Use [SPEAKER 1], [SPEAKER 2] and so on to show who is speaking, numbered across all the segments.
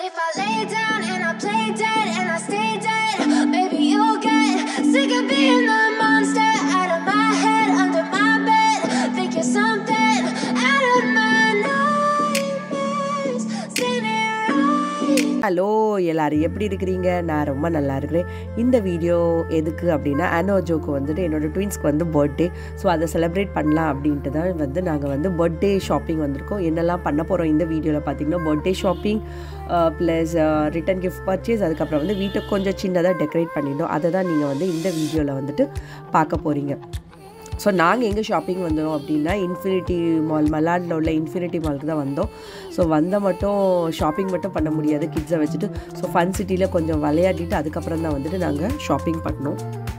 [SPEAKER 1] if I lay down and I play dead and I stay dead, maybe you'll get sick of being the monster out of my head, under my bed. Think you're something out of my nightmares. Standing right.
[SPEAKER 2] Hello எல்லாரும் எப்படி இருக்கிறீங்க நான் ரொம்ப நல்லா இருக்கிறேன் இந்த video எதுக்கு அப்படின்னா அனோஜோக்கு வந்துட்டு என்னோட ட்வின்ஸ்க்கு வந்து பர்த்டே ஸோ அதை செலிப்ரேட் பண்ணலாம் அப்படின்ட்டு தான் வந்து நாங்கள் வந்து பர்த்டே ஷாப்பிங் வந்திருக்கோம் என்னெல்லாம் பண்ண போகிறோம் இந்த வீடியோவில் பார்த்தீங்கன்னா birthday shopping plus return gift purchase அதுக்கப்புறம் வந்து வீட்டை கொஞ்சம் சின்னதாக டெக்கரேட் பண்ணிட்டோம் அதை தான் நீங்கள் வந்து இந்த வீடியோவில் வந்துட்டு பார்க்க போகிறீங்க ஸோ நாங்கள் எங்கே ஷாப்பிங் வந்தோம் அப்படின்னா இன்ஃபினிட்டி மால் மலாடில் உள்ள இன்ஃபினிட்டி மாலுக்கு தான் வந்தோம் ஸோ வந்த மட்டும் ஷாப்பிங் மட்டும் பண்ண முடியாது கிட்ஸை வச்சுட்டு ஸோ ஃபன் சிட்டியில் கொஞ்சம் விளையாடிட்டு அதுக்கப்புறம் தான் வந்துட்டு நாங்கள் ஷாப்பிங் பண்ணோம்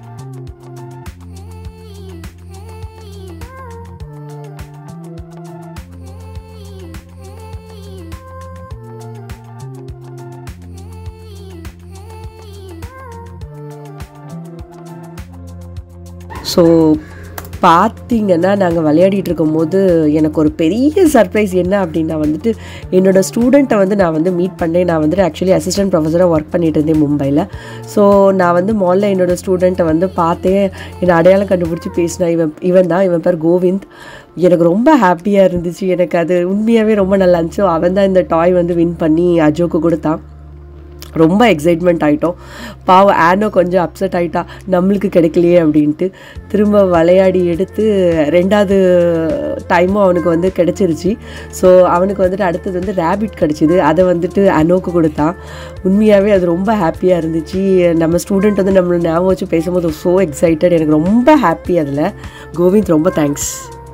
[SPEAKER 2] ஸோ பார்த்தீங்கன்னா நாங்கள் விளையாடிட்டு இருக்கும்போது எனக்கு ஒரு பெரிய சர்ப்ரைஸ் என்ன அப்படின்னா வந்துட்டு என்னோட ஸ்டூடெண்ட்டை வந்து நான் வந்து மீட் பண்ணேன் நான் வந்துட்டு ஆக்சுவலி அசிஸ்டன்ட் ப்ரொஃபஸராக ஒர்க் பண்ணிட்டு இருந்தேன் மும்பையில் ஸோ நான் வந்து மாலில் என்னோட ஸ்டூடெண்ட்டை வந்து பார்த்தேன் என்னை அடையாளம் கண்டுபிடிச்சி பேசினேன் இவன் இவன் தான் இவன் பேர் கோவிந்த் எனக்கு ரொம்ப ஹாப்பியாக இருந்துச்சு எனக்கு அது உண்மையாகவே ரொம்ப நல்லா இருந்துச்சு அவன் தான் இந்த டாய் வந்து வின் பண்ணி அஜோக்கு கொடுத்தான் ரொம்ப எக்ஸைட்மெண்ட் ஆகிட்டோம் பாவம் ஆனோ கொஞ்சம் அப்செட் ஆகிட்டா நம்மளுக்கு கிடைக்கலையே அப்படின்ட்டு திரும்ப விளையாடி எடுத்து ரெண்டாவது டைமும் அவனுக்கு வந்து கிடச்சிருச்சு ஸோ அவனுக்கு வந்துட்டு அடுத்தது வந்து ரேபிட் கிடச்சிது அதை வந்துட்டு அனோக்கு கொடுத்தான் உண்மையாகவே அது ரொம்ப ஹாப்பியாக இருந்துச்சு நம்ம ஸ்டூடெண்ட் வந்து நம்மளை ஞாபகம் வச்சு பேசும்போது ஸோ எக்ஸைட்டட் எனக்கு ரொம்ப ஹாப்பி அதில் கோவிந்த் ரொம்ப தேங்க்ஸ்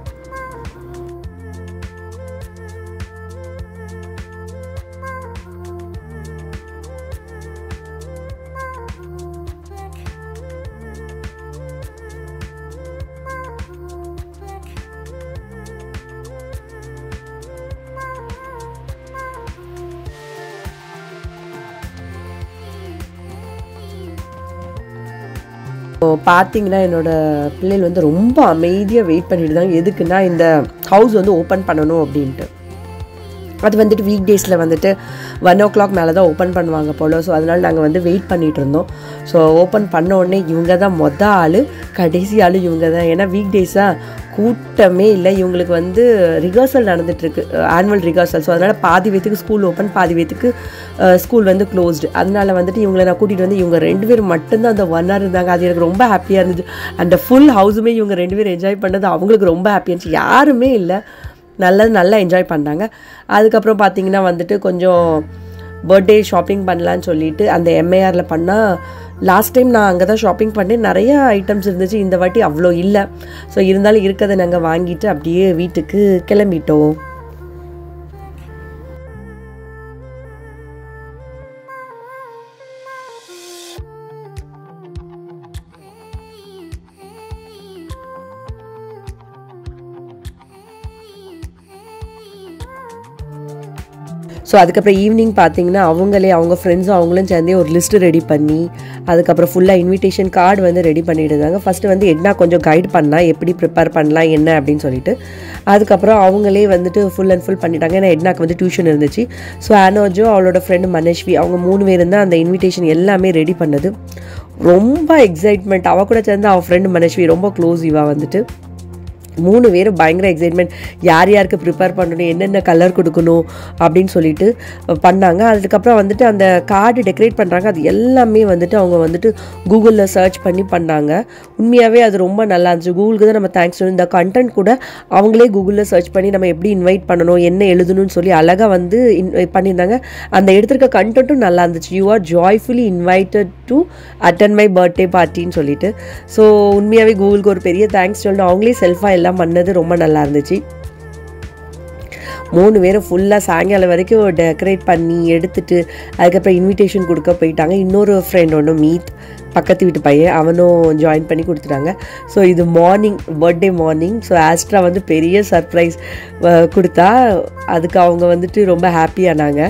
[SPEAKER 2] ஸோ பார்த்தீங்கன்னா என்னோட பிள்ளைகள் வந்து ரொம்ப அமைதியாக வெயிட் பண்ணிட்டு தான் எதுக்குன்னா இந்த ஹவுஸ் வந்து ஓப்பன் பண்ணணும் அப்படின்ட்டு அது வந்துட்டு வீக் டேஸில் வந்துட்டு ஒன் ஓ கிளாக் மேலே தான் ஓப்பன் பண்ணுவாங்க போல் ஸோ அதனால் நாங்கள் வந்து வெயிட் பண்ணிகிட்டு இருந்தோம் ஸோ ஓப்பன் பண்ண உடனே இவங்க தான் மொத ஆள் கடைசி ஆள் இவங்க தான் ஏன்னா வீக் டேஸாக கூட்டமே இல்லை இவங்களுக்கு வந்து ரிஹர்சல் நடந்துகிட்ருக்கு ஆனுவல் ரிஹர்சல் ஸோ அதனால் பாதி பேத்துக்கு ஸ்கூல் ஓப்பன் பாதி பேத்துக்கு ஸ்கூல் வந்து க்ளோஸ்டு அதனால் வந்துட்டு இவங்களை நான் கூட்டிகிட்டு வந்து இவங்க ரெண்டு பேரும் மட்டும்தான் அந்த ஒன் ஹவர் இருந்தாங்க அது எனக்கு ரொம்ப ஹாப்பியாக இருந்துச்சு அந்த ஃபுல் ஹவுஸுமே இவங்க ரெண்டு பேரும் என்ஜாய் பண்ணது அவங்களுக்கு ரொம்ப ஹாப்பியாக இருந்துச்சு யாருமே இல்லை நல்லது நல்லா என்ஜாய் பண்ணாங்க அதுக்கப்புறம் பார்த்தீங்கன்னா வந்துட்டு கொஞ்சம் பர்த்டே ஷாப்பிங் பண்ணலான்னு சொல்லிட்டு அந்த எம்ஏஆரில் பண்ணால் லாஸ்ட் டைம் நான் அங்கே தான் ஷாப்பிங் பண்ணேன் நிறைய ஐட்டம்ஸ் இருந்துச்சு இந்த வாட்டி அவ்வளோ இல்லை ஸோ இருந்தாலும் இருக்கிறத நாங்கள் வாங்கிட்டு அப்படியே வீட்டுக்கு கிளம்பிட்டோம் ஸோ அதுக்கப்புறம் ஈவினிங் பார்த்தீங்கன்னா அவங்களே அவங்க ஃப்ரெண்ட்ஸும் அவங்களும் சேர்ந்தே ஒரு லிஸ்ட்டு ரெடி பண்ணி அதுக்கப்புறம் ஃபுல்லாக இன்விடேஷன் கார்டு வந்து ரெடி பண்ணிட்டு இருந்தாங்க ஃபஸ்ட்டு வந்து என்ன கொஞ்சம் கைட் பண்ணலாம் எப்படி ப்ரிப்பேர் பண்ணலாம் என்ன அப்படின்னு சொல்லிட்டு அதுக்கப்புறம் அவங்களே வந்துட்டு ஃபுல் அண்ட் ஃபுல் பண்ணிட்டாங்க ஏன்னா எட்னாக்கு வந்து டியூஷன் இருந்துச்சு ஸோ அனோஜோ அவளோட ஃப்ரெண்டு மனேஷ்வி அவங்க மூணு பேர் தான் அந்த இன்விடேஷன் எல்லாமே ரெடி பண்ணது ரொம்ப எக்ஸைட்மெண்ட் அவள் கூட சேர்ந்து அவள் ஃப்ரெண்டு மனேஷ்வி ரொம்ப க்ளோஸ் இவா வந்துட்டு மூணு பேரும் பயங்கர எக்ஸைட்மெண்ட் யார் யாருக்கு ப்ரிப்பேர் பண்ணணும் என்னென்ன கலர் கொடுக்கணும் அப்படின்னு சொல்லிட்டு பண்ணாங்க அதுக்கப்புறம் வந்துட்டு அந்த கார்டு டெக்கரேட் பண்ணுறாங்க அது எல்லாமே வந்துட்டு அவங்க வந்துட்டு கூகுளில் சர்ச் பண்ணி பண்ணாங்க உண்மையாகவே அது ரொம்ப நல்லா இருந்துச்சு கூகுளுக்கு தான் நம்ம தேங்க்ஸ் சொல்லணும் இந்த கண்டென்ட் கூட அவங்களே கூகுளில் சர்ச் பண்ணி நம்ம எப்படி இன்வைட் பண்ணணும் என்ன எழுதணும்னு சொல்லி அழகாக வந்து இன் பண்ணியிருந்தாங்க அந்த எடுத்திருக்க கண்டென்ட்டும் நல்லா இருந்துச்சு you are joyfully invited to attend my birthday பார்ட்டின்னு சொல்லிட்டு ஸோ உண்மையாகவே கூகுளுக்கு ஒரு பெரிய தேங்க்ஸ் சொல்லணும் அவங்களே செல்ஃபாக எல்லாம் பண்ணது ரொம்ப நல்லா இருந்துச்சு மூணு பேரும் ஃபுல்லாக சாயங்காலம் வரைக்கும் டெக்கரேட் பண்ணி எடுத்துட்டு அதுக்கப்புறம் இன்விடேஷன் கொடுக்க போயிட்டாங்க இன்னொரு ஃப்ரெண்ட் ஒன்று மீத் பக்கத்து வீட்டு பையன் அவனும் ஜாயின் பண்ணி கொடுத்துட்டாங்க ஸோ இது மார்னிங் பர்த்டே மார்னிங் ஸோ ஆஸ்ட்ரா வந்து பெரிய சர்ப்ரைஸ் கொடுத்தா அதுக்கு அவங்க வந்துட்டு ரொம்ப ஹாப்பியானாங்க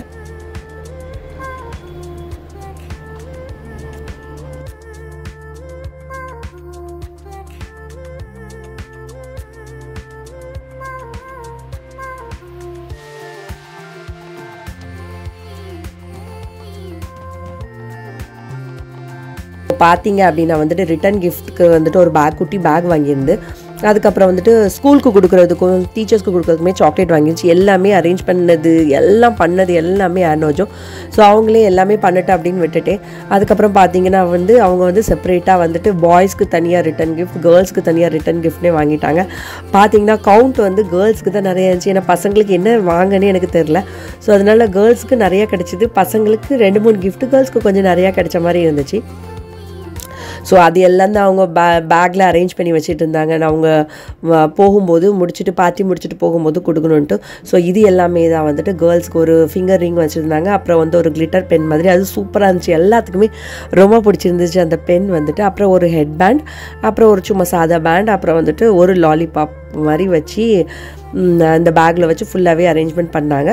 [SPEAKER 2] பார்த்தீங்க அப்படின்னா வந்துட்டு ரிட்டன் கிஃப்ட்க்கு வந்துட்டு ஒரு பேக் குட்டி பேக் வாங்கியிருந்து அதுக்கப்புறம் வந்துட்டு ஸ்கூலுக்கு கொடுக்குறதுக்கும் டீச்சர்ஸ்க்கு கொடுக்குறதுக்குமே சாக்லேட் வாங்கிருச்சு எல்லாமே அரேஞ்ச் பண்ணது எல்லாம் பண்ணது எல்லாமே ஆனோஜோ ஸோ அவங்களே எல்லாமே பண்ணட்டும் அப்படின்னு விட்டுட்டேன் அதுக்கப்புறம் பார்த்தீங்கன்னா வந்து அவங்க வந்து செப்பரேட்டாக வந்துட்டு பாய்ஸ்க்கு தனியாக ரிட்டன் கிஃப்ட் கேர்ள்ஸ்க்கு தனியாக ரிட்டன் கிஃப்ட்னே வாங்கிட்டாங்க பார்த்தீங்கன்னா கவுண்ட் வந்து கேர்ள்ஸ்க்கு தான் நிறைய இருந்துச்சு ஏன்னா பசங்களுக்கு என்ன வாங்கன்னு எனக்கு தெரில ஸோ அதனால கேர்ள்ஸ்க்கு நிறைய கிடச்சிது பசங்களுக்கு ரெண்டு மூணு gift கேர்ள்ஸ்க்கு கொஞ்சம் நிறையா கிடைச்ச மாதிரி இருந்துச்சு ஸோ அது எல்லாம் தான் அவங்க பே பேக்கில் அரேஞ்ச் பண்ணி வச்சுட்டு இருந்தாங்க நான் அவங்க வ- போகும்போது முடிச்சுட்டு பார்ட்டி முடிச்சுட்டு போகும்போது கொடுக்கணுன்ட்டு ஸோ இது எல்லாமே தான் வந்துட்டு கேர்ள்ஸ்க்கு ஒரு ஃபிங்கர் ரிங் வச்சுருந்தாங்க அப்புறம் வந்து ஒரு கிளிட்டர் பென் மாதிரி அது சூப்பராக இருந்துச்சு எல்லாத்துக்குமே ரொம்ப பிடிச்சிருந்துச்சு அந்த பென் வந்துட்டு அப்புறம் ஒரு ஹெட் பேண்ட் அப்புறம் ஒரு சும்மா சாதா பேண்ட் அப்புறம் வந்துட்டு ஒரு லாலிபாப் மாதிரி வச்சு ம், அந்த பேக்கில் வச்சு ஃபுல்லாகவே அரேஞ்ச்மெண்ட் பண்ணாங்க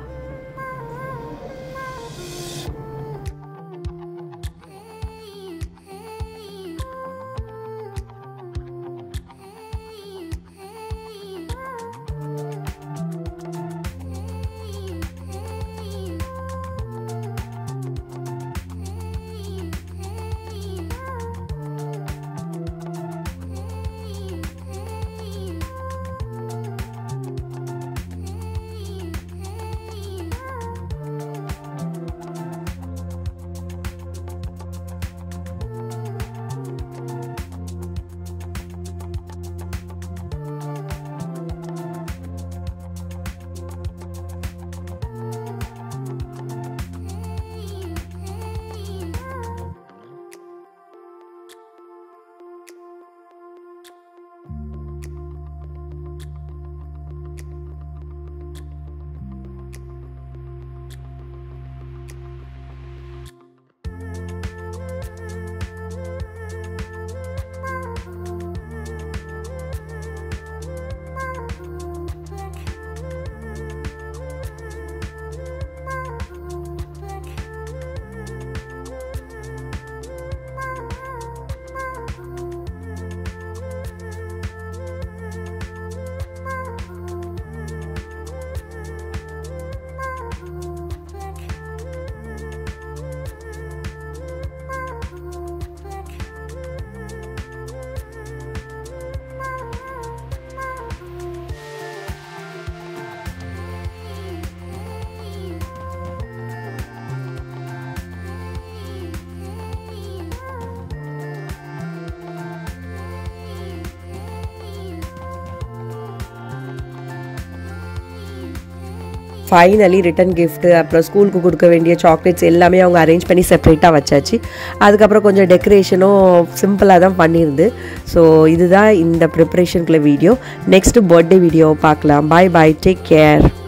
[SPEAKER 2] ஃபைனலி ரிட்டன் gift அப்புறம் ஸ்கூலுக்கு கொடுக்க வேண்டிய சாக்லேட்ஸ் எல்லாமே அவங்க அரேஞ்ச் பண்ணி செப்பரேட்டாக வச்சாச்சு அதுக்கப்புறம் கொஞ்சம் டெக்கரேஷனும் சிம்பிளாக தான் பண்ணியிருந்து ஸோ இதுதான் இந்த ப்ரிப்ரேஷனுக்குள்ள வீடியோ நெக்ஸ்ட் பர்த்டே வீடியோ பார்க்கலாம் பாய் பாய் டேக் கேர்